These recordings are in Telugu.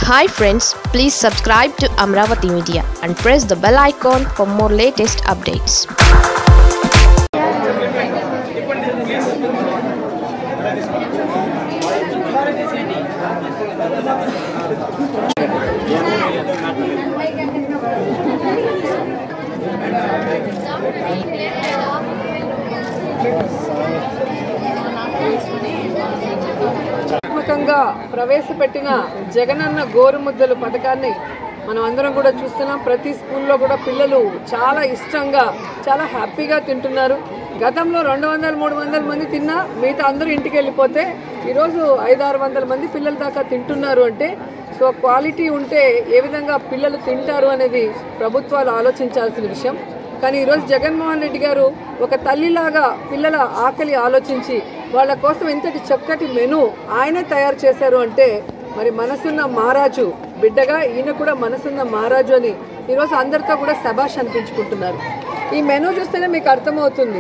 hi friends please subscribe to Amaravati media and press the bell icon for more latest updates ఆత్మకంగా ప్రవేశపెట్టిన జగనన్న గోరుముద్దలు పథకాన్ని మనం అందరం కూడా చూస్తున్నాం ప్రతి స్కూల్లో కూడా పిల్లలు చాలా ఇష్టంగా చాలా హ్యాపీగా తింటున్నారు గతంలో రెండు వందల మూడు వందల మంది తిన్నా మిగతా అందరూ ఇంటికి వెళ్ళిపోతే ఈరోజు ఐదు ఆరు వందల మంది పిల్లల దాకా తింటున్నారు అంటే సో క్వాలిటీ ఉంటే ఏ విధంగా పిల్లలు తింటారు అనేది ప్రభుత్వాలు ఆలోచించాల్సిన విషయం కానీ ఈరోజు జగన్మోహన్ రెడ్డి గారు ఒక తల్లిలాగా పిల్లల ఆకలి ఆలోచించి వాళ్ళ కోసం ఎంతటి చక్కటి మెను ఆయనే తయారు చేశారు అంటే మరి మనసున్న మహారాజు బిడ్డగా ఈయన కూడా మనసున్న మహారాజు అని ఈరోజు అందరితో కూడా శబాష్ అనిపించుకుంటున్నారు ఈ మెను చూస్తేనే మీకు అర్థమవుతుంది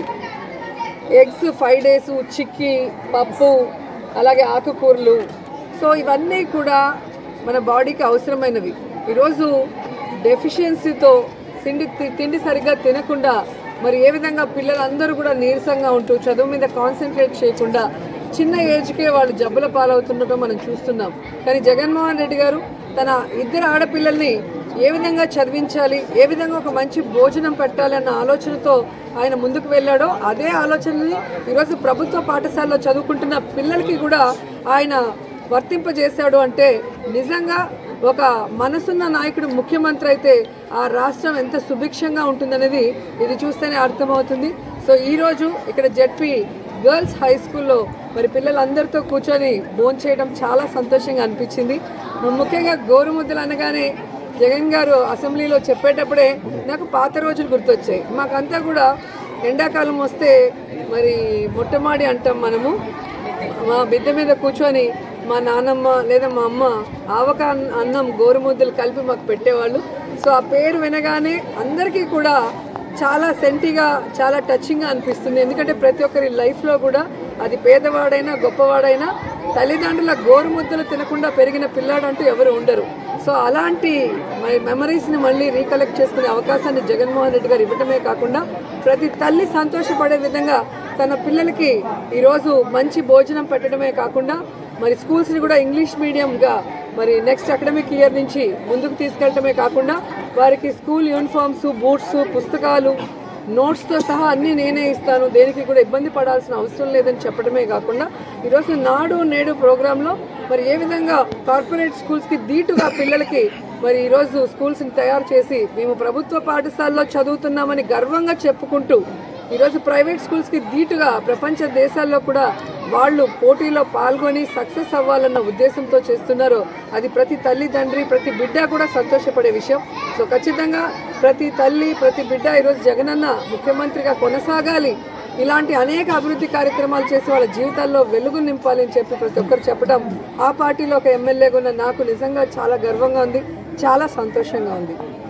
ఎగ్స్ ఫైవ్ డేస్ చిక్కీ పప్పు అలాగే ఆకుకూరలు సో ఇవన్నీ కూడా మన బాడీకి అవసరమైనవి ఈరోజు డెఫిషియన్సీతో తిండి తి- తిండి సరిగ్గా తినకుండా మరి ఏ విధంగా పిల్లలందరూ కూడా నీరసంగా ఉంటూ చదువు మీద కాన్సన్ట్రేట్ చేయకుండా చిన్న ఏజ్కే వాళ్ళు జబ్బుల పాలవుతుండటం మనం చూస్తున్నాం కానీ జగన్మోహన్ రెడ్డి గారు తన ఇద్దరు ఆడపిల్లల్ని ఏ విధంగా చదివించాలి ఏ విధంగా ఒక మంచి భోజనం పెట్టాలి అన్న ఆలోచనతో ఆయన ముందుకు వెళ్ళాడో అదే ఆలోచనని ఈరోజు ప్రభుత్వ పాఠశాలలో చదువుకుంటున్న పిల్లలకి కూడా ఆయన వర్తింపజేశాడు అంటే నిజంగా ఒక మనసున్న నాయకుడు ముఖ్యమంత్రి అయితే ఆ రాష్ట్రం ఎంత సుభిక్షంగా ఉంటుందనేది ఇది చూస్తేనే అర్థమవుతుంది సో ఈరోజు ఇక్కడ జెడ్పీ గర్ల్స్ హై స్కూల్లో మరి పిల్లలందరితో కూర్చొని భోంచేయడం చేయడం చాలా సంతోషంగా అనిపించింది ముఖ్యంగా గోరుముద్దలు అనగానే జగన్ గారు అసెంబ్లీలో చెప్పేటప్పుడే నాకు పాత రోజులు గుర్తొచ్చాయి మాకంతా కూడా ఎండాకాలం వస్తే మరి మొట్టమాడి అంటాం మనము మా బిడ్డ మీద కూర్చొని మా నాన్నమ్మ లేదా మా అమ్మ ఆవక అన్- అన్నం గోరుముద్దలు కలిపి మాకు పెట్టేవాళ్ళు సో ఆ పేరు వినగానే అందరికీ కూడా చాలా సెంటిగా చాలా టచింగ్గా అనిపిస్తుంది ఎందుకంటే ప్రతి ఒక్కరి లైఫ్లో కూడా అది పేదవాడైనా గొప్పవాడైనా తల్లిదండ్రుల గోరుముద్దలు తినకుండా పెరిగిన పిల్లాడు అంటూ ఎవరు ఉండరు సో అలాంటి మెమరీస్ని మళ్ళీ రీకలెక్ట్ చేసుకునే అవకాశాన్ని జగన్మోహన్ రెడ్డి గారు ఇవ్వటమే కాకుండా ప్రతి తల్లి సంతోషపడే విధంగా తన పిల్లలకి ఈరోజు మంచి భోజనం పెట్టడమే కాకుండా మరి స్కూల్స్ని కూడా ఇంగ్లీష్ మీడియంగా మరి నెక్స్ట్ అకాడమిక్ ఇయర్ నుంచి ముందుకు తీసుకెళ్ళటమే కాకుండా వారికి స్కూల్ యూనిఫామ్స్ బూట్స్ పుస్తకాలు నోట్స్తో సహా అన్నీ నేనే ఇస్తాను దేనికి కూడా ఇబ్బంది పడాల్సిన అవసరం లేదని చెప్పడమే కాకుండా ఈరోజు నాడు నేడు ప్రోగ్రాంలో మరి ఏ విధంగా కార్పొరేట్ స్కూల్స్కి ధీటుగా పిల్లలకి మరి ఈరోజు స్కూల్స్ని తయారు చేసి మేము ప్రభుత్వ పాఠశాలలో చదువుతున్నామని గర్వంగా చెప్పుకుంటూ ఈరోజు ప్రైవేట్ స్కూల్స్కి ధీటుగా ప్రపంచ దేశాల్లో కూడా వాళ్ళు పోటీలో పాల్గొని సక్సెస్ అవ్వాలన్న ఉద్దేశంతో చేస్తున్నారో అది ప్రతి తల్లి తండ్రి ప్రతి బిడ్డ కూడా సంతోషపడే విషయం సో ఖచ్చితంగా ప్రతి తల్లి ప్రతి బిడ్డ ఈరోజు జగనన్న ముఖ్యమంత్రిగా కొనసాగాలి ఇలాంటి అనేక అభివృద్ధి కార్యక్రమాలు చేసి వాళ్ళ జీవితాల్లో వెలుగు నింపాలి అని చెప్పి ప్రతి ఒక్కరు చెప్పడం ఆ పార్టీలో ఒక ఎమ్మెల్యేగా ఉన్న నాకు నిజంగా చాలా గర్వంగా ఉంది చాలా సంతోషంగా ఉంది